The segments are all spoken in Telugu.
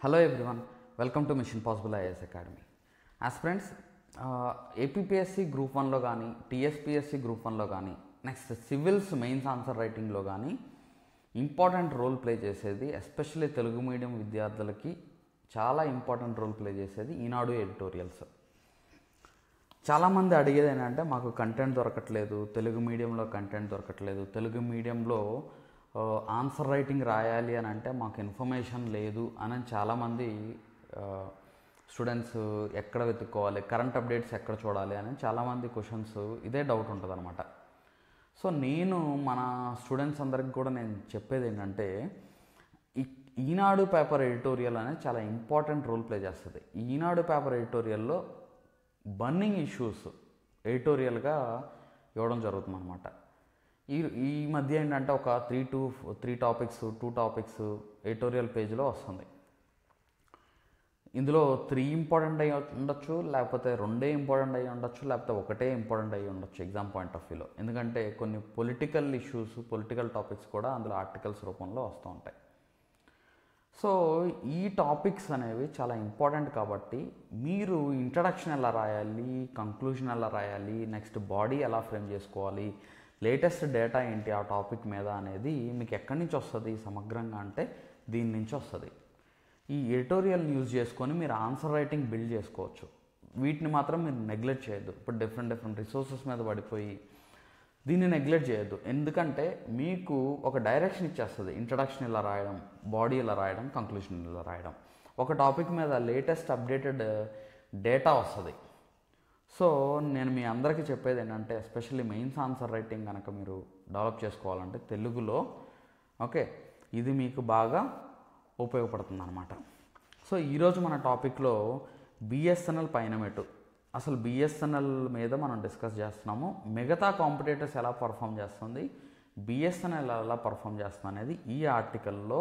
hello everyone welcome to mission possible IAS academy aspirants APPSC group వన్లో కానీ టీఎస్పీఎస్సి గ్రూప్ వన్లో కానీ నెక్స్ట్ సివిల్స్ మెయిన్స్ ఆన్సర్ రైటింగ్లో కానీ ఇంపార్టెంట్ రోల్ ప్లే చేసేది ఎస్పెషల్లీ తెలుగు మీడియం విద్యార్థులకి చాలా ఇంపార్టెంట్ రోల్ ప్లే చేసేది ఈనాడు ఎడిటోరియల్స్ చాలామంది అడిగేది ఏంటంటే మాకు కంటెంట్ దొరకట్లేదు తెలుగు మీడియంలో కంటెంట్ దొరకట్లేదు తెలుగు మీడియంలో ఆన్సర్ రైటింగ్ రాయాలి అని అంటే మాకు ఇన్ఫర్మేషన్ లేదు అని చాలామంది స్టూడెంట్స్ ఎక్కడ వెతుక్కోవాలి కరెంట్ అప్డేట్స్ ఎక్కడ చూడాలి అని చాలామంది క్వశ్చన్స్ ఇదే డౌట్ ఉంటుంది అనమాట సో నేను మన స్టూడెంట్స్ అందరికి కూడా నేను చెప్పేది ఏంటంటే ఈ ఈనాడు పేపర్ ఎడిటోరియల్ అనేది చాలా ఇంపార్టెంట్ రోల్ ప్లే చేస్తుంది ఈనాడు పేపర్ ఎడిటోరియల్లో బర్నింగ్ ఇష్యూస్ ఎడిటోరియల్గా ఇవ్వడం జరుగుతుంది అనమాట ఈ ఈ మధ్య ఏంటంటే ఒక three two three topics two topics editorial పేజ్లో వస్తుంది ఇందులో త్రీ ఇంపార్టెంట్ అయ్యి ఉండొచ్చు లేకపోతే రెండే ఇంపార్టెంట్ అయ్యి ఉండొచ్చు లేకపోతే ఒకటే ఇంపార్టెంట్ అయ్యి ఉండొచ్చు ఎగ్జామ్ పాయింట్ ఆఫ్ వ్యూలో ఎందుకంటే కొన్ని పొలిటికల్ ఇష్యూస్ పొలిటికల్ టాపిక్స్ కూడా అందులో ఆర్టికల్స్ రూపంలో వస్తూ ఉంటాయి సో ఈ టాపిక్స్ అనేవి చాలా ఇంపార్టెంట్ కాబట్టి మీరు ఇంట్రడక్షన్ ఎలా రాయాలి కంక్లూజన్ ఎలా రాయాలి నెక్స్ట్ బాడీ ఎలా ఫ్రేమ్ చేసుకోవాలి లేటెస్ట్ డేటా ఏంటి ఆ టాపిక్ మీద అనేది మీకు ఎక్కడి నుంచి వస్తుంది సమగ్రంగా అంటే దీని నుంచి వస్తుంది ఈ ఎడిటోరియల్ యూజ్ చేసుకొని మీరు ఆన్సర్ రైటింగ్ బిల్డ్ చేసుకోవచ్చు వీటిని మాత్రం మీరు నెగ్లెక్ట్ చేయొద్దు ఇప్పుడు డిఫరెంట్ డిఫరెంట్ రిసోర్సెస్ మీద పడిపోయి దీన్ని నెగ్లెక్ట్ చేయొద్దు ఎందుకంటే మీకు ఒక డైరెక్షన్ ఇచ్చేస్తుంది ఇంట్రడక్షన్ ఇలా రాయడం బాడీ ఇలా రాయడం కంక్లూషన్ ఇలా రాయడం ఒక టాపిక్ మీద లేటెస్ట్ అప్డేటెడ్ డేటా వస్తుంది సో నేను మీ అందరికీ చెప్పేది ఏంటంటే ఎస్పెషల్లీ మెయిన్స్ ఆన్సర్ రైటింగ్ కనుక మీరు డెవలప్ చేసుకోవాలంటే తెలుగులో ఓకే ఇది మీకు బాగా ఉపయోగపడుతుంది అనమాట సో ఈరోజు మన టాపిక్లో బిఎస్ఎన్ఎల్ పైన మెట్టు అసలు బిఎస్ఎన్ఎల్ మీద మనం డిస్కస్ చేస్తున్నాము మిగతా కాంపిటేటర్స్ ఎలా పర్ఫామ్ చేస్తుంది బిఎస్ఎన్ఎల్ ఎలా పర్ఫామ్ చేస్తుంది అనేది ఈ ఆర్టికల్లో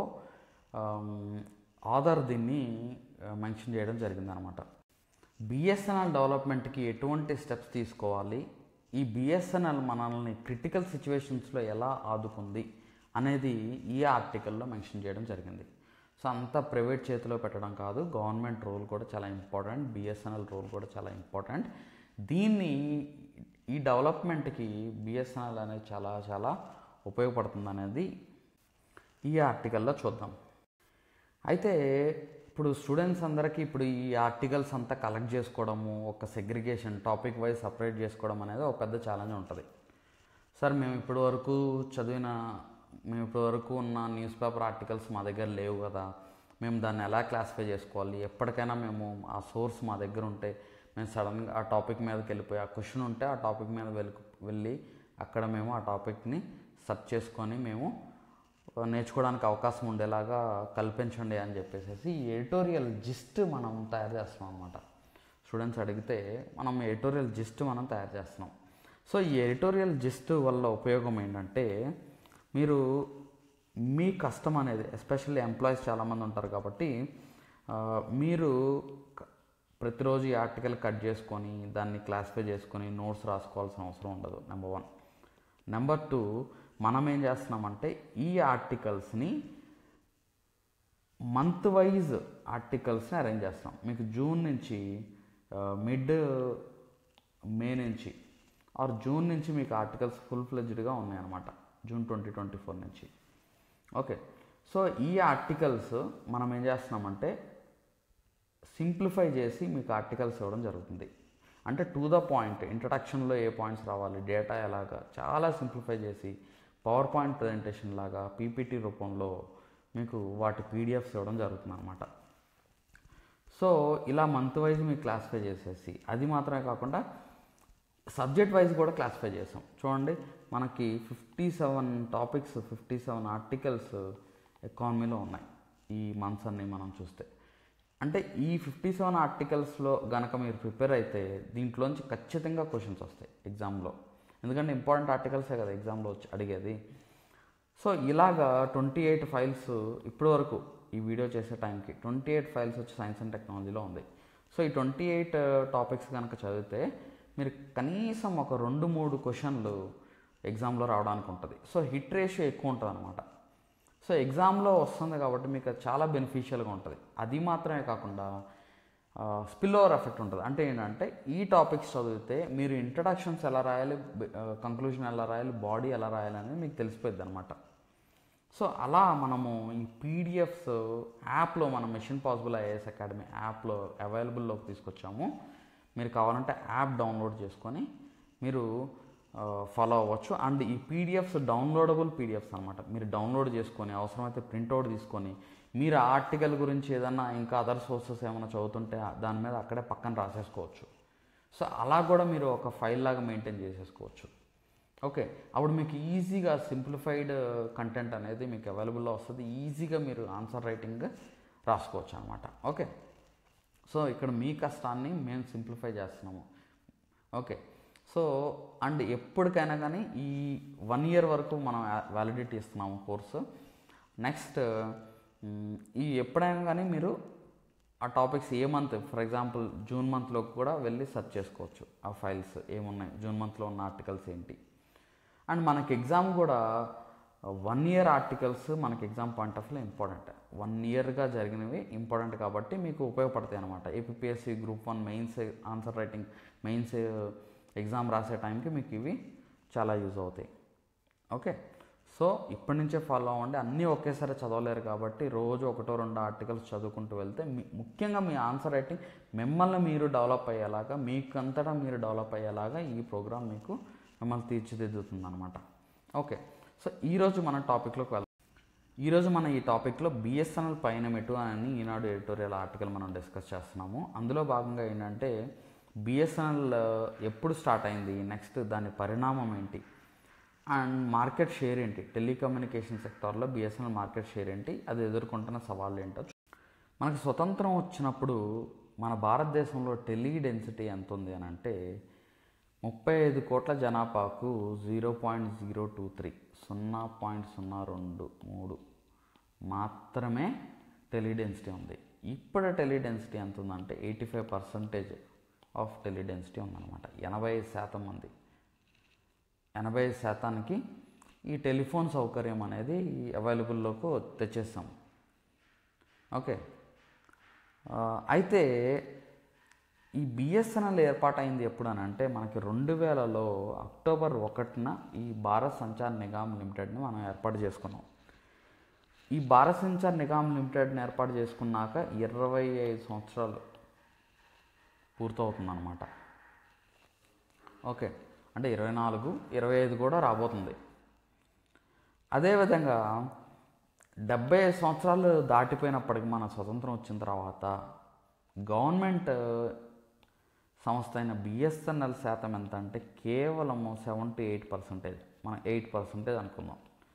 ఆధార్ దీన్ని మెన్షన్ చేయడం జరిగిందనమాట బిఎస్ఎన్ఎల్ డెవలప్మెంట్కి ఎటువంటి స్టెప్స్ తీసుకోవాలి ఈ బిఎస్ఎన్ఎల్ మనల్ని క్రిటికల్ సిచ్యువేషన్స్లో ఎలా ఆదుకుంది అనేది ఈ ఆర్టికల్లో మెన్షన్ చేయడం జరిగింది సో అంతా ప్రైవేట్ చేతిలో పెట్టడం కాదు గవర్నమెంట్ రోల్ కూడా చాలా ఇంపార్టెంట్ బిఎస్ఎన్ఎల్ రోల్ కూడా చాలా ఇంపార్టెంట్ దీన్ని ఈ డెవలప్మెంట్కి బిఎస్ఎన్ఎల్ అనేది చాలా చాలా ఉపయోగపడుతుంది అనేది ఈ ఆర్టికల్లో చూద్దాం అయితే ఇప్పుడు స్టూడెంట్స్ అందరికీ ఇప్పుడు ఈ ఆర్టికల్స్ అంతా కలెక్ట్ చేసుకోవడము ఒక సెగ్రిగేషన్ టాపిక్ వైజ్ సపరేట్ చేసుకోవడం అనేది ఒక పెద్ద ఛాలెంజ్ ఉంటుంది సార్ మేము ఇప్పటి వరకు చదివిన మేము ఇప్పటి వరకు ఉన్న న్యూస్ పేపర్ ఆర్టికల్స్ మా దగ్గర లేవు కదా మేము దాన్ని ఎలా క్లాసిఫై చేసుకోవాలి ఎప్పటికైనా మేము ఆ సోర్స్ మా దగ్గర ఉంటే మేము సడన్గా ఆ టాపిక్ మీదకి వెళ్ళిపోయి ఆ క్వశ్చన్ ఉంటే ఆ టాపిక్ మీద వెళ్ళి వెళ్ళి అక్కడ మేము ఆ టాపిక్ని సెర్చ్ చేసుకొని మేము నేర్చుకోవడానికి అవకాశం ఉండేలాగా కల్పించండి అని చెప్పేసి ఈ ఎడిటోరియల్ జిస్ట్ మనం తయారు చేస్తున్నాం అనమాట స్టూడెంట్స్ అడిగితే మనం ఎడిటోరియల్ జిస్ట్ మనం తయారు చేస్తున్నాం సో ఈ ఎడిటోరియల్ జిస్ట్ వల్ల ఉపయోగం ఏంటంటే మీరు మీ కష్టం అనేది ఎస్పెషల్లీ ఎంప్లాయీస్ చాలామంది ఉంటారు కాబట్టి మీరు ప్రతిరోజు ఈ ఆర్టికల్ కట్ చేసుకొని దాన్ని క్లాసిఫై చేసుకొని నోట్స్ రాసుకోవాల్సిన అవసరం ఉండదు నెంబర్ వన్ నెంబర్ టూ మనం ఏం చేస్తున్నామంటే ఈ ఆర్టికల్స్ని మంత్ వైజ్ ఆర్టికల్స్ని అరేంజ్ చేస్తాం మీకు జూన్ నుంచి మిడ్ మే నుంచి ఆర్ జూన్ నుంచి మీకు ఆర్టికల్స్ ఫుల్ ఫ్లెజ్డ్గా ఉన్నాయన్నమాట జూన్ ట్వంటీ ట్వంటీ ఫోర్ నుంచి ఓకే సో ఈ ఆర్టికల్స్ మనం ఏం చేస్తున్నామంటే సింప్లిఫై చేసి మీకు ఆర్టికల్స్ ఇవ్వడం జరుగుతుంది అంటే టు ద పాయింట్ ఇంట్రడక్షన్లో ఏ పాయింట్స్ రావాలి డేటా ఎలాగా చాలా సింప్లిఫై చేసి పవర్ పాయింట్ ప్రజెంటేషన్ లాగా పీపీటీ రూపంలో మీకు వాటి పీడిఎఫ్స్ ఇవ్వడం జరుగుతుంది అనమాట సో ఇలా మంత్ వైజ్ మీకు క్లాసిఫై చేసేసి అది మాత్రమే కాకుండా సబ్జెక్ట్ వైజ్ కూడా క్లాసిఫై చేసాం చూడండి మనకి fifty seven topics fifty seven articles ఎకానమీలో ఉన్నాయి ఈ మంత్స్ అన్ని మనం చూస్తే అంటే ఈ ఫిఫ్టీ సెవెన్ ఆర్టికల్స్లో గనక మీరు ప్రిపేర్ అయితే దీంట్లోంచి ఖచ్చితంగా క్వశ్చన్స్ వస్తాయి ఎగ్జామ్లో ఎందుకంటే ఇంపార్టెంట్ ఆర్టికల్సే కదా ఎగ్జామ్లో వచ్చి అడిగేది సో ఇలాగా ట్వంటీ ఎయిట్ ఫైల్స్ ఇప్పటి వరకు ఈ వీడియో చేసే టైంకి ట్వంటీ ఎయిట్ ఫైల్స్ వచ్చి సైన్స్ అండ్ టెక్నాలజీలో ఉంది సో ఈ ట్వంటీ ఎయిట్ టాపిక్స్ కనుక చదివితే మీరు కనీసం ఒక రెండు మూడు క్వశ్చన్లు ఎగ్జామ్లో రావడానికి ఉంటుంది సో హిట్ రేషియో ఎక్కువ ఉంటుంది అనమాట సో ఎగ్జామ్లో వస్తుంది కాబట్టి మీకు అది చాలా బెనిఫిషియల్గా ఉంటుంది అది మాత్రమే కాకుండా స్పిల్ ఓవర్ ఎఫెక్ట్ ఉంటుంది అంటే ఏంటంటే ఈ టాపిక్స్ చదివితే మీరు ఇంట్రడక్షన్స్ ఎలా రాయాలి కంక్లూజన్ ఎలా రాయాలి బాడీ ఎలా రాయాలి అనేది మీకు తెలిసిపోద్ది అనమాట సో అలా మనము ఈ పీడిఎఫ్స్ యాప్లో మనం మిషన్ పాసిబుల్ ఐఏఎస్ అకాడమీ యాప్లో అవైలబుల్లోకి తీసుకొచ్చాము మీరు కావాలంటే యాప్ డౌన్లోడ్ చేసుకొని మీరు ఫాలో అవ్వచ్చు అండ్ ఈ పీడిఎఫ్స్ డౌన్లోడబుల్ పీడిఎఫ్స్ అనమాట మీరు డౌన్లోడ్ చేసుకొని అవసరమైతే ప్రింట్అవుట్ తీసుకొని మీరు ఆ ఆర్టికల్ గురించి ఏదన్నా ఇంకా అదర్ సోర్సెస్ ఏమైనా చదువుతుంటే దాని మీద అక్కడే పక్కన రాసేసుకోవచ్చు సో అలా కూడా మీరు ఒక ఫైల్ లాగా మెయింటైన్ చేసేసుకోవచ్చు ఓకే అప్పుడు మీకు ఈజీగా సింప్లిఫైడ్ కంటెంట్ అనేది మీకు అవైలబుల్లో వస్తుంది ఈజీగా మీరు ఆన్సర్ రైటింగ్ రాసుకోవచ్చు అనమాట ఓకే సో ఇక్కడ మీ కష్టాన్ని మేము సింప్లిఫై చేస్తున్నాము ఓకే సో అండ్ ఎప్పటికైనా కానీ ఈ వన్ ఇయర్ వరకు మనం వ్యాలిడిటీ ఇస్తున్నాము కోర్సు నెక్స్ట్ ఈ ఎప్పుడైనా కానీ మీరు ఆ టాపిక్స్ ఏ మంత్ ఫర్ ఎగ్జాంపుల్ జూన్ మంత్లో కూడా వెళ్ళి సెర్చ్ చేసుకోవచ్చు ఆ ఫైల్స్ ఏమున్నాయి జూన్ మంత్లో ఉన్న ఆర్టికల్స్ ఏంటి అండ్ మనకి ఎగ్జామ్ కూడా వన్ ఇయర్ ఆర్టికల్స్ మనకి exam point of view important one ఇయర్గా జరిగినవి ఇంపార్టెంట్ కాబట్టి మీకు ఉపయోగపడతాయి అనమాట APSC group one mains answer writing mains exam రాసే టైంకి మీకు ఇవి చాలా యూజ్ అవుతాయి ఓకే సో ఇప్పటి నుంచే ఫాలో అవ్వండి అన్నీ ఒకేసారి చదవలేరు కాబట్టి రోజు ఒకటో రెండు ఆర్టికల్స్ చదువుకుంటూ వెళ్తే మీ ముఖ్యంగా మీ ఆన్సర్ రైటింగ్ మిమ్మల్ని మీరు డెవలప్ అయ్యేలాగా మీకంతటా మీరు డెవలప్ అయ్యేలాగా ఈ ప్రోగ్రామ్ మీకు మిమ్మల్ని తీర్చిదిద్దుతుంది అనమాట ఓకే సో ఈరోజు మన టాపిక్లోకి వెళ్దాం ఈరోజు మన ఈ టాపిక్లో బిఎస్ఎన్ఎల్ పైన మెటు అని ఈనాడు ఎడిటోరియల్ ఆర్టికల్ మనం డిస్కస్ చేస్తున్నాము అందులో భాగంగా ఏంటంటే బిఎస్ఎన్ఎల్ ఎప్పుడు స్టార్ట్ అయింది నెక్స్ట్ దాని పరిణామం ఏంటి అండ్ మార్కెట్ షేర్ ఏంటి టెలికమ్యూనికేషన్ సెక్టార్లో బిఎస్ఎన్ఎల్ మార్కెట్ షేర్ ఏంటి అది ఎదుర్కొంటున్న సవాళ్ళు ఏంటో మనకు స్వతంత్రం వచ్చినప్పుడు మన భారతదేశంలో టెలి డెన్సిటీ ఎంత ఉంది అని అంటే ముప్పై ఐదు కోట్ల జనాభాకు zero point zero two three సున్నా పాయింట్ సున్నా రెండు మూడు మాత్రమే టెలిడెన్సిటీ ఉంది ఇప్పుడు టెలిడెన్సిటీ ఎంత ఉందంటే eighty five percentage of teledensity ఉందన్నమాట ఎనభై ఐదు శాతం మంది ఎనభై ఐదు శాతానికి ఈ టెలిఫోన్ సౌకర్యం అనేది అవైలబుల్లోకి తెచ్చేస్తాం ఓకే అయితే ఈ బిఎస్ఎన్ఎల్ ఏర్పాటైంది ఎప్పుడు అని అంటే మనకి రెండు వేలలో అక్టోబర్ ఒకటిన ఈ భారత్ సంచార్ నిగమ్ లిమిటెడ్ని మనం ఏర్పాటు చేసుకున్నాం ఈ భారత్ సంచార్ నిగమ్ లిమిటెడ్ని ఏర్పాటు చేసుకున్నాక ఇరవై ఐదు సంవత్సరాలు పూర్తవుతుందన్నమాట ఓకే అంటే ఇరవై నాలుగు ఇరవై ఐదు కూడా రాబోతుంది అదేవిధంగా డెబ్బై ఐదు సంవత్సరాలు దాటిపోయినప్పటికి మన స్వతంత్రం వచ్చిన తర్వాత గవర్నమెంట్ సంస్థ అయిన బిఎస్ఎన్ఎల్ శాతం ఎంత అంటే కేవలము సెవెంటీ ఎయిట్ పర్సెంటేజ్ మనం ఎయిట్ పర్సెంటేజ్ అనుకుందాం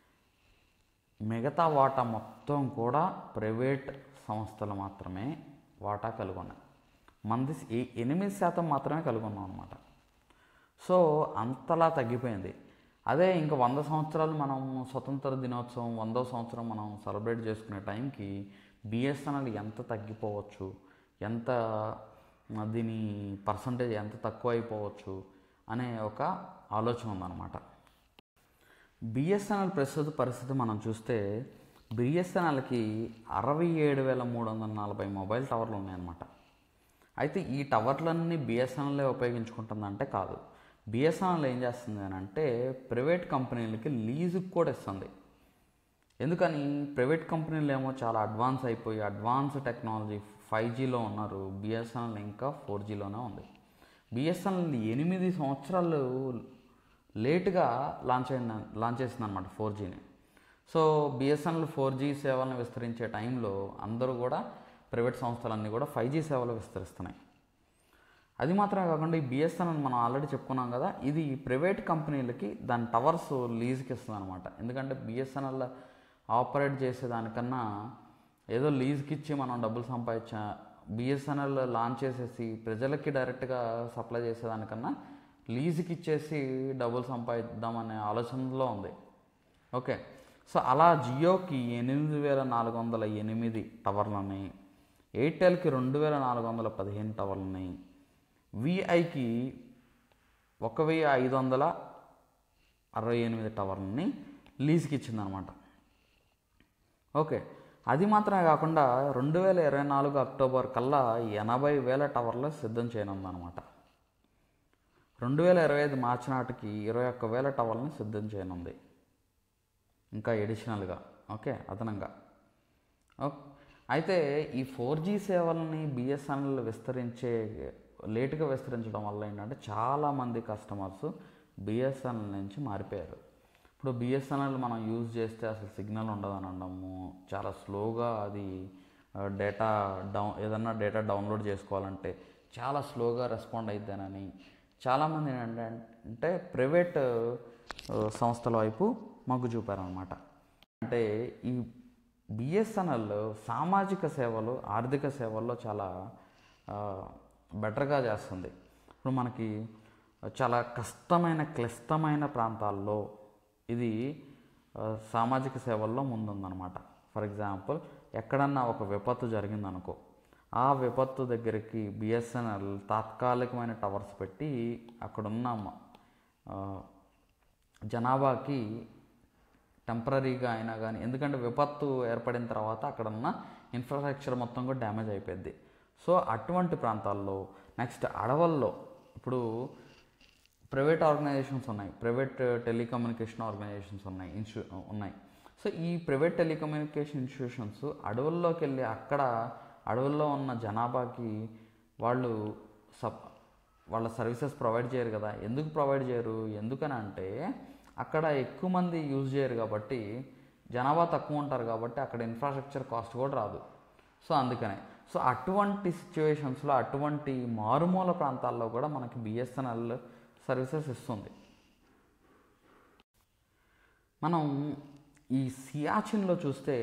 మిగతా వాటా మొత్తం కూడా ప్రైవేట్ సంస్థలు మాత్రమే వాటా కలిగి ఉన్నాయి మంది ఎనిమిది శాతం మాత్రమే కలిగి ఉన్నాం అనమాట సో అంతలా తగ్గిపోయింది అదే ఇంకా వంద సంవత్సరాలు మనం స్వతంత్ర దినోత్సవం వందో సంవత్సరం మనం సెలబ్రేట్ చేసుకునే టైంకి బిఎస్ఎన్ఎల్ ఎంత తగ్గిపోవచ్చు ఎంత దీని పర్సంటేజ్ ఎంత తక్కువ అయిపోవచ్చు అనే ఒక ఆలోచన ఉందన్నమాట బిఎస్ఎన్ఎల్ ప్రస్తుత పరిస్థితి మనం చూస్తే బిఎస్ఎన్ఎల్కి అరవై ఏడు వేల మూడు వందల నలభై మొబైల్ టవర్లు ఉన్నాయన్నమాట అయితే ఈ టవర్లన్నీ బిఎస్ఎన్ఎల్లే ఉపయోగించుకుంటుందంటే కాదు బిఎస్ఎన్ఎల్ ఏం చేస్తుంది అని అంటే ప్రైవేట్ కంపెనీలకి లీజుకి కూడా ఇస్తుంది ఎందుకని ప్రైవేట్ కంపెనీలు ఏమో చాలా అడ్వాన్స్ అయిపోయి అడ్వాన్స్ టెక్నాలజీ ఫైవ్ జీలో ఉన్నారు బిఎస్ఎన్ఎల్ ఇంకా ఫోర్ జీలోనే ఉంది బిఎస్ఎన్ఎల్ ఎనిమిది సంవత్సరాలు లేటుగా లాంచ్ అయిన లాంచ్ చేసింది అనమాట ఫోర్ జీని సో బిఎస్ఎన్ఎల్ ఫోర్ జీ సేవలను విస్తరించే టైంలో అందరూ కూడా ప్రైవేట్ సంస్థలన్నీ కూడా ఫైవ్ జీ సేవలు విస్తరిస్తున్నాయి అది మాత్రమే కాకుండా ఈ బిఎస్ఎన్ఎల్ మనం ఆల్రెడీ చెప్పుకున్నాం కదా ఇది ప్రైవేట్ కంపెనీలకి దాని టవర్స్ లీజ్కి ఇస్తుంది అనమాట ఎందుకంటే బిఎస్ఎన్ఎల్ ఆపరేట్ చేసేదానికన్నా ఏదో లీజ్కి ఇచ్చి మనం డబ్బులు సంపాదించా బిఎస్ఎన్ఎల్ లాంచ్ చేసేసి ప్రజలకి డైరెక్ట్గా సప్లై చేసేదానికన్నా లీజుకి ఇచ్చేసి డబ్బులు సంపాదిద్దామనే ఆలోచనలో ఉంది ఓకే సో అలా జియోకి ఎనిమిది వేల నాలుగు వందల ఎనిమిది టవర్లు ఉన్నాయి ఎయిర్టెల్కి రెండు వేల నాలుగు వందల పదిహేను టవర్లు ఉన్నాయి విఐకి ఒక వెయ్యి ఐదు వందల అరవై ఎనిమిది టవర్లని లీజ్కి ఇచ్చిందనమాట ఓకే అది మాత్రమే కాకుండా రెండు వేల ఇరవై నాలుగు అక్టోబర్ కల్లా ఎనభై వేల టవర్లు సిద్ధం చేయనుందనమాట రెండు వేల ఇరవై ఐదు మార్చి నాటికి ఇరవై ఒక్క వేల టవర్లని సిద్ధం చేయనుంది ఇంకా ఎడిషనల్గా ఓకే అదనంగా ఓకే అయితే ఈ ఫోర్ జీ సేవల్ని బిఎస్ఎన్ఎల్ విస్తరించే లేటుగా విస్తరించడం వల్ల ఏంటంటే చాలామంది కస్టమర్స్ బిఎస్ఎన్ఎల్ నుంచి మారిపోయారు ఇప్పుడు బిఎస్ఎన్ఎల్ మనం యూజ్ చేస్తే అసలు సిగ్నల్ ఉండదని అనడము చాలా స్లోగా అది డేటా డౌన్ ఏదన్నా డేటా డౌన్లోడ్ చేసుకోవాలంటే చాలా స్లోగా రెస్పాండ్ అయిద్దానని చాలామంది ఏంటంటే అంటే ప్రైవేట్ సంస్థల వైపు మొగ్గు చూపారనమాట అంటే ఈ బిఎస్ఎన్ఎల్ సామాజిక సేవలు ఆర్థిక సేవల్లో చాలా బెటర్గా చేస్తుంది ఇప్పుడు మనకి చాలా కష్టమైన క్లిష్టమైన ప్రాంతాల్లో ఇది ఆ, సామాజిక సేవల్లో ముందుందన్నమాట ఫర్ ఎగ్జాంపుల్ ఎక్కడన్నా ఒక విపత్తు జరిగిందనుకో ఆ విపత్తు దగ్గరికి బిఎస్ఎన్ఎల్ తాత్కాలికమైన టవర్స్ పెట్టి అక్కడున్న మ- ఆ, జనాభాకి టెంపరీగా అయినా కానీ ఎందుకంటే విపత్తు ఏర్పడిన తర్వాత అక్కడ ఉన్న ఇన్ఫ్రాస్ట్రక్చర్ మొత్తం కూడా డ్యామేజ్ అయిపోయింది సో అటువంటి ప్రాంతాల్లో నెక్స్ట్ అడవుల్లో ఇప్పుడు ప్రైవేట్ ఆర్గనైజేషన్స్ ఉన్నాయి ప్రైవేట్ టెలికమ్యూనికేషన్ ఆర్గనైజేషన్స్ ఉన్నాయి ఇన్స్టి ఉన్నాయి సో ఈ ప్రైవేట్ టెలికమ్యూనికేషన్ ఇన్స్టిట్యూషన్స్ అడవుల్లోకి వెళ్ళి అక్కడ అడవుల్లో ఉన్న జనాభాకి వాళ్ళు సప్ వాళ్ళ సర్వీసెస్ ప్రొవైడ్ చేయరు కదా ఎందుకు ప్రొవైడ్ చేయరు ఎందుకని అంటే అక్కడ ఎక్కువ మంది యూజ్ చేయరు కాబట్టి జనాభా తక్కువ ఉంటారు కాబట్టి అక్కడ ఇన్ఫ్రాస్ట్రక్చర్ కాస్ట్ కూడా రాదు సో అందుకనే సో అటువంటి సిచ్యువేషన్స్లో అటువంటి మారుమూల ప్రాంతాల్లో కూడా మనకి బిఎస్ఎన్ఎల్ సర్వీసెస్ ఇస్తుంది మనం ఈ సియాచిన్లో చూస్తే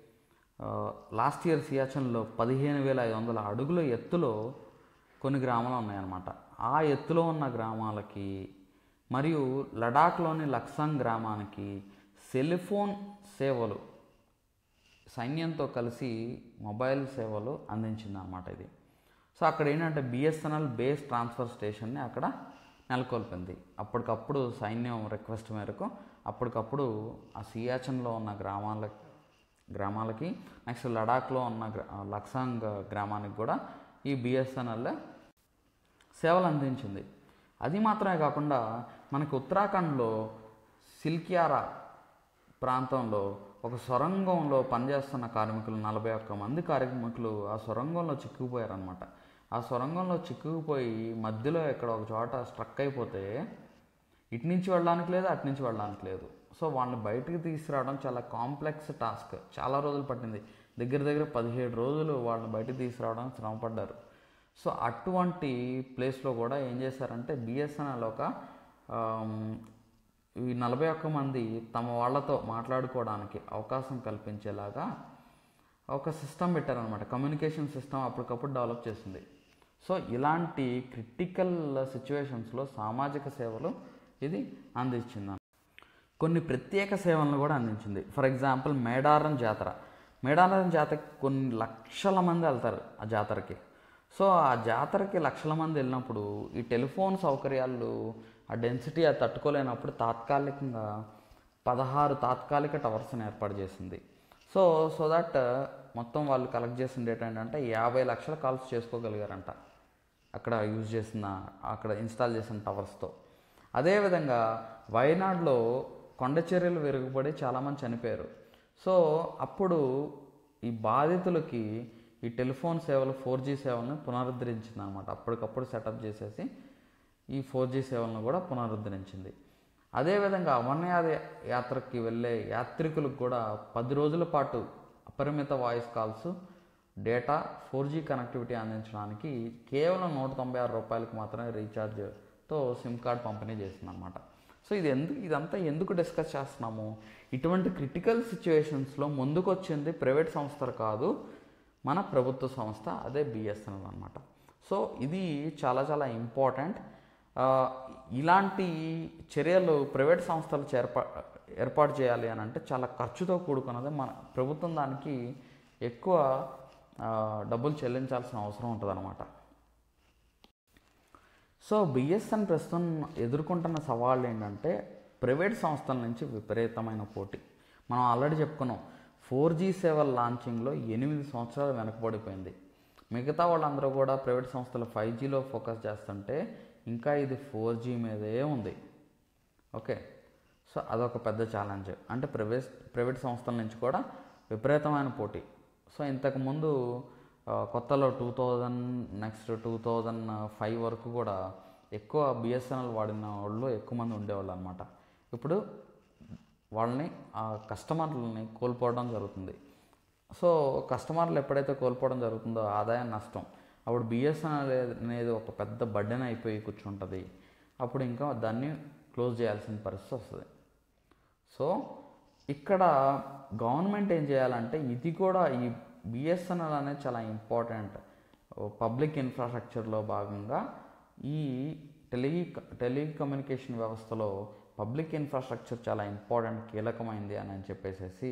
లాస్ట్ ఇయర్ సియాచిన్లో పదిహేను వేల ఐదు వందల అడుగుల ఎత్తులో కొన్ని గ్రామాలు ఉన్నాయన్నమాట ఆ ఎత్తులో ఉన్న గ్రామాలకి మరియు లడాఖ్లోని లక్సాంగ్ గ్రామానికి సెల్ ఫోన్ సేవలు సైన్యంతో కలిసి మొబైల్ సేవలు అందించింది అనమాట ఇది సో అక్కడ ఏంటంటే బిఎస్ఎన్ఎల్ బేస్ ట్రాన్స్ఫర్ స్టేషన్ని అక్కడ నెలకొల్పింది అప్పటికప్పుడు సైన్యం రిక్వెస్ట్ మేరకు అప్పటికప్పుడు ఆ సియాచన్లో ఉన్న గ్రామాల గ్రామాలకి నెక్స్ట్ లడాఖ్లో ఉన్న గ్రా- లక్సాంగ్ గ్రామానికి కూడా ఈ బిఎస్ఎన్ఎల్ సేవలు అందించింది అది మాత్రమే కాకుండా మనకి ఉత్తరాఖండ్లో సిల్కియారా ప్రాంతంలో ఒక సొరంగంలో పనిచేస్తున్న కార్మికులు నలభై ఒక్క మంది కార్మికులు ఆ సొరంగంలో చిక్కుకుపోయారనమాట ఆ సొరంగంలో చిక్కుకుపోయి మధ్యలో ఎక్కడ ఒక చోట స్ట్రక్ అయిపోతే ఇటు నుంచి వెళ్ళడానికి లేదు అటు నుంచి వెళ్ళడానికి లేదు సో వాళ్ళని బయటికి తీసుకురావడం చాలా కాంప్లెక్స్ టాస్క్ చాలా రోజులు పట్టింది దగ్గర దగ్గర పదిహేడు రోజులు వాళ్ళని బయటికి తీసుకురావడం శ్రమపడ్డారు సో అటువంటి ప్లేస్లో కూడా ఏం చేశారంటే బిఎస్ఎన్ఎల్ ఒక ఆమ్, ఈ నలభై ఒక్క మంది తమ వాళ్ళతో మాట్లాడుకోవడానికి అవకాశం కల్పించేలాగా ఒక సిస్టమ్ పెట్టారనమాట కమ్యూనికేషన్ సిస్టమ్ అప్పటికప్పుడు డెవలప్ చేసింది సో ఇలాంటి క్రిటికల్ సిచ్యువేషన్స్లో సామాజిక సేవలు ఇది అందించింది కొన్ని ప్రత్యేక సేవలను కూడా అందించింది ఫర్ ఎగ్జాంపుల్ మేడారం జాతర మేడారం జాతరకి కొన్ని లక్షల మంది వెళ్తారు ఆ జాతరకి సో ఆ జాతరకి లక్షల మంది వెళ్ళినప్పుడు ఈ టెలిఫోన్ సౌకర్యాలు ఆ డెన్సిటీ అది తట్టుకోలేనప్పుడు తాత్కాలికంగా పదహారు తాత్కాలిక టవర్స్ని ఏర్పాటు చేసింది సో సో దట్ మొత్తం వాళ్ళు కలెక్ట్ చేసిన డేటా ఏంటంటే యాభై లక్షల కాల్స్ చేసుకోగలిగారంట అక్కడ యూజ్ చేసిన అక్కడ ఇన్స్టాల్ చేసిన టవర్స్తో అదేవిధంగా వయనాడులో కొండ చర్యలు విరుగుపడి చాలామంది చనిపోయారు సో అప్పుడు ఈ బాధితులకి ఈ టెలిఫోన్ సేవలు ఫోర్ జీ సేవలను పునరుద్ధరించింది అనమాట అప్పటికప్పుడు సెటప్ చేసేసి ఈ ఫోర్ జీ సేవలను కూడా పునరుద్ధరించింది అదేవిధంగా అమర్నాథ్ యాత్రకి వెళ్ళే యాత్రికులకు కూడా పది రోజుల పాటు అపరిమిత voice calls data four G connectivity అందించడానికి కేవలం నూట తొంభై ఆరు రూపాయలకు మాత్రమే రీఛార్జ్తో సిమ్ కార్డ్ పంపిణీ చేసింది అనమాట సో ఇది ఎందుకు ఇదంతా ఎందుకు డిస్కస్ చేస్తున్నాము ఇటువంటి క్రిటికల్ సిచ్యువేషన్స్లో ముందుకు వచ్చింది ప్రైవేట్ సంస్థలు కాదు మన ప్రభుత్వ సంస్థ అదే బిఎస్ఎన్ఎల్ అనమాట సో ఇది చాలా చాలా ఇంపార్టెంట్ ఆ, ఇలాంటి చర్యలు ప్రైవేట్ సంస్థలు చేర్పా ఏర్పాటు చేయాలి అని అంటే చాలా ఖర్చుతో కూడుకున్నది మన ప్రభుత్వం దానికి ఎక్కువ ఆ, డబ్బులు చెల్లించాల్సిన అవసరం ఉంటుందన్నమాట సో బిఎస్ఎన్ ప్రస్తుతం ఎదుర్కొంటున్న సవాళ్ళు ఏంటంటే ప్రైవేట్ సంస్థల నుంచి విపరీతమైన పోటీ మనం ఆల్రెడీ చెప్పుకున్నాం ఫోర్ జీ సేవల లాంచింగ్లో ఎనిమిది సంవత్సరాలు వెనకబడిపోయింది మిగతా వాళ్ళందరూ కూడా ప్రైవేట్ సంస్థలు ఫైవ్ జీలో ఫోకస్ చేస్తుంటే ఇంకా ఇది ఫోర్ జీ మీదే ఉంది ఓకే సో అదొక పెద్ద ఛాలెంజ్ అంటే ప్రైవేట్ ప్రైవేట్ సంస్థల నుంచి కూడా విపరీతమైన పోటీ సో ఇంతకుముందు ఆ, కొత్తలో two thousand next two thousand five వరకు కూడా ఎక్కువ బిఎస్ఎన్ఎల్ వాడిన వాళ్ళు ఎక్కువ మంది ఉండేవాళ్ళు అనమాట ఇప్పుడు వాళ్ళని ఆ కస్టమర్లని కోల్పోవడం జరుగుతుంది సో కస్టమర్లు ఎప్పుడైతే కోల్పోవడం జరుగుతుందో ఆదాయం నష్టం అప్పుడు బిఎస్ఎన్ఎల్ అనేది ఒక పెద్ద బడ్డెన్ అయిపోయి కూర్చుంటుంది అప్పుడు ఇంకా దాన్ని క్లోజ్ చేయాల్సిన పరిస్థితి వస్తుంది సో ఇక్కడ గవర్నమెంట్ ఏం చేయాలంటే ఇది కూడా ఈ బిఎస్ఎన్ఎల్ అనేది చాలా ఇంపార్టెంట్ పబ్లిక్ ఇన్ఫ్రాస్ట్రక్చర్లో భాగంగా ఈ టెలి టెలికమ్యూనికేషన్ వ్యవస్థలో పబ్లిక్ ఇన్ఫ్రాస్ట్రక్చర్ చాలా ఇంపార్టెంట్ కీలకమైంది అని చెప్పేసి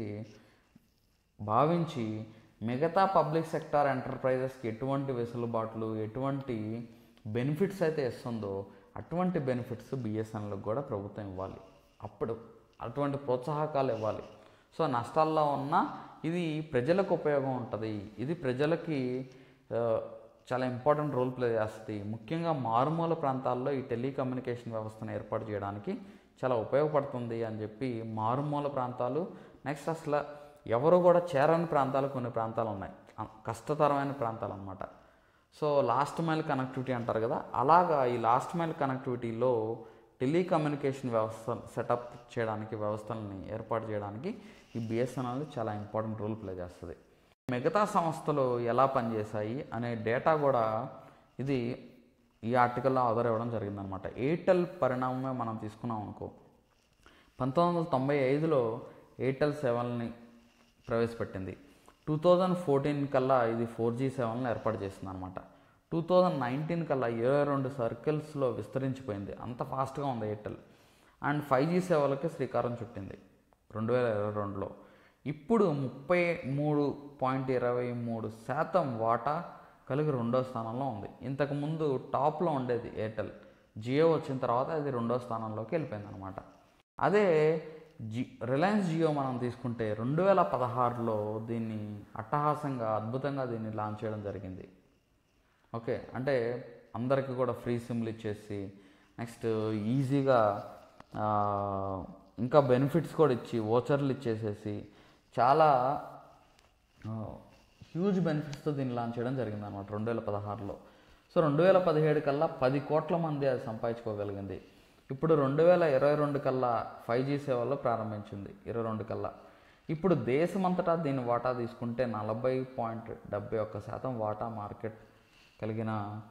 భావించి మిగతా పబ్లిక్ సెక్టార్ ఎంటర్ప్రైజెస్కి ఎటువంటి వెసులుబాట్లు ఎటువంటి బెనిఫిట్స్ అయితే ఇస్తుందో అటువంటి బెనిఫిట్స్ బిఎస్ఎన్ఎల్కి కూడా ప్రభుత్వం ఇవ్వాలి అప్పుడు అటువంటి ప్రోత్సాహకాలు ఇవ్వాలి సో నష్టాల్లో ఉన్న ఇది ప్రజలకు ఉపయోగం ఉంటుంది ఇది ప్రజలకి ఆ, చాలా ఇంపార్టెంట్ రోల్ ప్లే చేస్తుంది ముఖ్యంగా మారుమూల ప్రాంతాల్లో ఈ టెలికమ్యూనికేషన్ వ్యవస్థను ఏర్పాటు చేయడానికి చాలా ఉపయోగపడుతుంది అని చెప్పి మారుమూల ప్రాంతాలు నెక్స్ట్ అసలు ఎవరు కూడా చేరని ప్రాంతాలు కొన్ని ప్రాంతాలు ఉన్నాయి ఆ, కష్టతరమైన ప్రాంతాలు అన్నమాట సో లాస్ట్ మైల్ కనెక్టివిటీ అంటారు కదా అలాగా ఈ లాస్ట్ మైల్ కనెక్టివిటీలో టెలికమ్యూనికేషన్ వ్యవస్థ సెటప్ చేయడానికి వ్యవస్థలని ఏర్పాటు చేయడానికి ఈ బిఎస్ఎన్ఎల్ చాలా ఇంపార్టెంట్ రోల్ ప్లే చేస్తుంది మిగతా సంస్థలు ఎలా పనిచేశాయి అనే డేటా కూడా ఇది ఈ ఆర్టికల్లో ఆధార్ ఇవ్వడం జరిగిందనమాట ఎయిర్టెల్ పరిణామమే మనం తీసుకున్నాం అనుకో పంతొమ్మిది వందల తొంభై ఐదులో ఎయిర్టెల్ సేవల్ని ప్రవేశపెట్టింది టూ థౌజండ్ ఫోర్టీన్ కల్లా ఇది ఫోర్ జీ సేవలను ఏర్పాటు చేసింది అనమాట టూ థౌజండ్ నైన్టీన్ కల్లా ఇరవై రెండు సర్కిల్స్లో విస్తరించిపోయింది అంత ఫాస్ట్గా ఉంది ఎయిర్టెల్ అండ్ ఫైవ్ జీ సేవలకి శ్రీకారం చుట్టింది రెండు వేల ఇరవై రెండులో ఇప్పుడు ముప్పై మూడు పాయింట్ ఇరవై మూడు శాతం వాటా కలిగి రెండో స్థానంలో ఉంది ఇంతకుముందు టాప్లో ఉండేది ఎయిర్టెల్ జియో వచ్చిన తర్వాత అది రెండో స్థానంలోకి వెళ్ళిపోయింది అనమాట అదే జి రిలయన్స్ జియో మనం తీసుకుంటే రెండు వేల పదహారులో దీన్ని అట్టహాసంగా అద్భుతంగా దీన్ని లాంచ్ చేయడం జరిగింది ఓకే అంటే అందరికీ కూడా ఫ్రీ సిమ్లు ఇచ్చేసి నెక్స్ట్ ఈజీగా ఆ, ఇంకా బెనిఫిట్స్ కూడా ఇచ్చి ఓచర్లు ఇచ్చేసేసి చాలా హ్యూజ్ బెనిఫిట్స్తో దీన్ని లాంచ్ చేయడం జరిగింది అనమాట రెండు వేల పదహారులో సో రెండు వేల పదిహేడు కల్లా పది కోట్ల మంది అది సంపాదించుకోగలిగింది ఇప్పుడు రెండు వేల ఇరవై రెండు కల్లా ఫైవ్ జీ సేవల్లో ప్రారంభించింది ఇరవై రెండు కల్లా ఇప్పుడు దేశమంతటా దీని వాటా తీసుకుంటే నలభై పాయింట్ డెబ్బై ఒక్క శాతం వాటా మార్కెట్ కలిగిన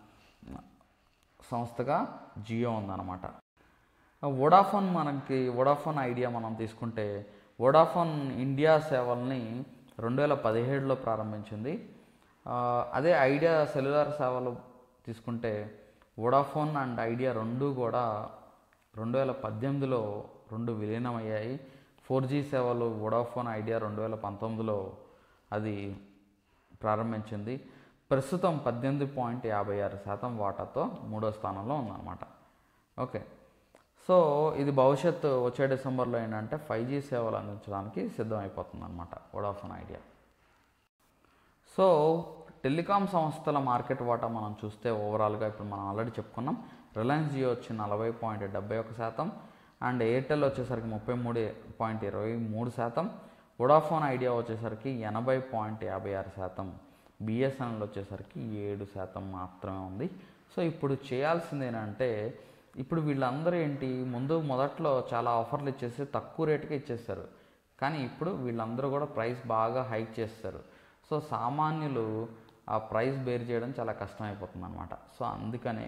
సంస్థగా జియో ఉందన్నమాట వోడాఫోన్ మనకి వోడాఫోన్ ఐడియా మనం తీసుకుంటే వోడాఫోన్ ఇండియా సేవల్ని రెండు వేల పదిహేడులో ప్రారంభించింది ఆ, అదే ఐడియా సెల్యులార్ సేవలు తీసుకుంటే వోడాఫోన్ అండ్ ఐడియా రెండు కూడా రెండు వేల పద్దెనిమిదిలో రెండు విలీనమయ్యాయి ఫోర్ జీ సేవలు వోడాఫోన్ ఐడియా రెండు వేల పంతొమ్మిదిలో అది ప్రారంభించింది ప్రస్తుతం పద్దెనిమిది పాయింట్ యాభై ఆరు శాతం వాటాతో మూడో స్థానంలో ఉందన్నమాట ఓకే సో ఇది భవిష్యత్తు వచ్చే డిసెంబర్లో ఏంటంటే ఫైవ్ జీ సేవలు అందించడానికి సిద్ధమైపోతుంది అనమాట వోడాఫోన్ ఐడియా సో టెలికాం సంస్థల మార్కెట్ వాటా మనం చూస్తే ఓవరాల్గా ఇప్పుడు మనం ఆల్రెడీ చెప్పుకున్నాం రిలయన్స్ జియో వచ్చి నలభై పాయింట్ డెబ్బై ఒక శాతం అండ్ ఎయిర్టెల్ వచ్చేసరికి ముప్పై మూడు పాయింట్ ఇరవై మూడు శాతం వొడాఫోన్ ఐడియా వచ్చేసరికి ఎనభై పాయింట్ యాభై ఆరు శాతం బిఎస్ఎన్ఎల్ వచ్చేసరికి ఏడు శాతం మాత్రమే ఉంది సో ఇప్పుడు చేయాల్సింది ఏంటంటే ఇప్పుడు వీళ్ళందరూ ఏంటి ముందు మొదట్లో చాలా ఆఫర్లు ఇచ్చేసి తక్కువ రేటుకే ఇచ్చేస్తారు కానీ ఇప్పుడు వీళ్ళందరూ కూడా ప్రైస్ బాగా హైక్ చేస్తారు సో సామాన్యులు ఆ ప్రైస్ బేర్ చేయడం చాలా కష్టమైపోతుంది అనమాట సో అందుకనే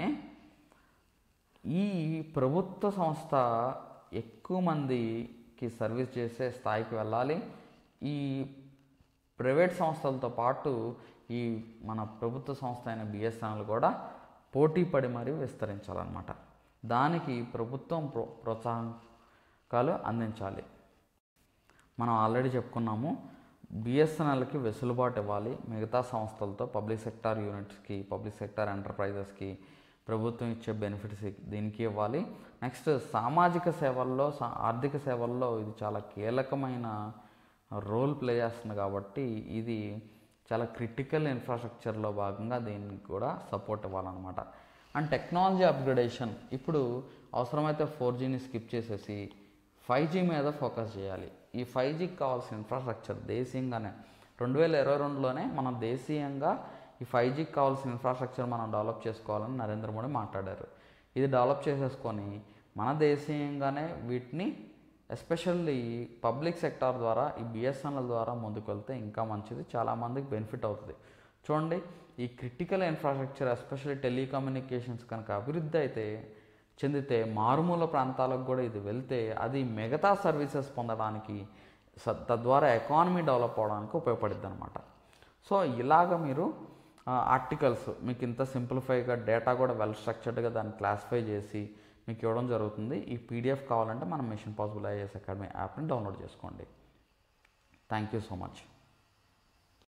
ఈ ప్రభుత్వ సంస్థ ఎక్కువ మందికి సర్వీస్ చేసే స్థాయికి వెళ్ళాలి ఈ ప్రైవేట్ సంస్థలతో పాటు ఈ మన ప్రభుత్వ సంస్థ అయిన బిఎస్ఎన్ఎల్ కూడా పోటీ పడి మరీ విస్తరించాలన్నమాట దానికి ప్రభుత్వం ప్రో ప్రోత్సాహకాలు అందించాలి మనం ఆల్రెడీ చెప్పుకున్నాము బిఎస్ఎన్ఎల్కి వెసులుబాటు ఇవ్వాలి మిగతా సంస్థలతో పబ్లిక్ సెక్టార్ యూనిట్స్కి పబ్లిక్ సెక్టార్ ఎంటర్ప్రైజెస్కి ప్రభుత్వం ఇచ్చే బెనిఫిట్స్ దీనికి ఇవ్వాలి నెక్స్ట్ సామాజిక సేవల్లో సా- ఆర్థిక సేవల్లో ఇది చాలా కీలకమైన రోల్ ప్లే చేస్తుంది కాబట్టి ఇది చాలా క్రిటికల్ ఇన్ఫ్రాస్ట్రక్చర్లో భాగంగా దీనికి కూడా సపోర్ట్ ఇవ్వాలన్నమాట అండ్ టెక్నాలజీ అప్గ్రేడేషన్ ఇప్పుడు అవసరమైతే ఫోర్ జీని స్కిప్ చేసేసి ఫైవ్ జీ మీద ఫోకస్ చేయాలి ఈ ఫైవ్ జీకి కావాల్సిన ఇన్ఫ్రాస్ట్రక్చర్ దేశీయంగానే రెండు వేల ఇరవై రెండులోనే మనం దేశీయంగా ఈ ఫైవ్ జీకి కావాల్సిన ఇన్ఫ్రాస్ట్రక్చర్ మనం డెవలప్ చేసుకోవాలని నరేంద్ర మోడీ మాట్లాడారు ఇది డెవలప్ చేసేసుకొని మన దేశీయంగానే వీటిని ఎస్పెషల్లీ పబ్లిక్ సెక్టార్ ద్వారా ఈ బిఎస్ఎన్ఎల్ ద్వారా ముందుకు వెళ్తే ఇంకా మంచిది చాలామందికి బెనిఫిట్ అవుతుంది చూడండి ఈ క్రిటికల్ ఇన్ఫ్రాస్ట్రక్చర్ ఎస్పెషల్లీ టెలికమ్యూనికేషన్స్ కనుక అభివృద్ధి అయితే చెందితే మారుమూల ప్రాంతాలకు కూడా ఇది వెళ్తే అది మిగతా సర్వీసెస్ పొందడానికి స- తద్వారా ఎకానమీ డెవలప్ అవడానికి ఉపయోగపడుద్ది అనమాట సో ఇలాగ మీరు ఆర్టికల్స్ మీకు ఇంత సింప్లిఫైగా డేటా కూడా వెల్ స్ట్రక్చర్డ్గా దాన్ని క్లాసిఫై చేసి మీకు ఇవ్వడం జరుగుతుంది ఈ పీడిఎఫ్ కావాలంటే మనం మిషన్ పాసిబుల్ ఐఏఎస్ అకాడమీ యాప్ని డౌన్లోడ్ చేసుకోండి థ్యాంక్ యూ సో మచ్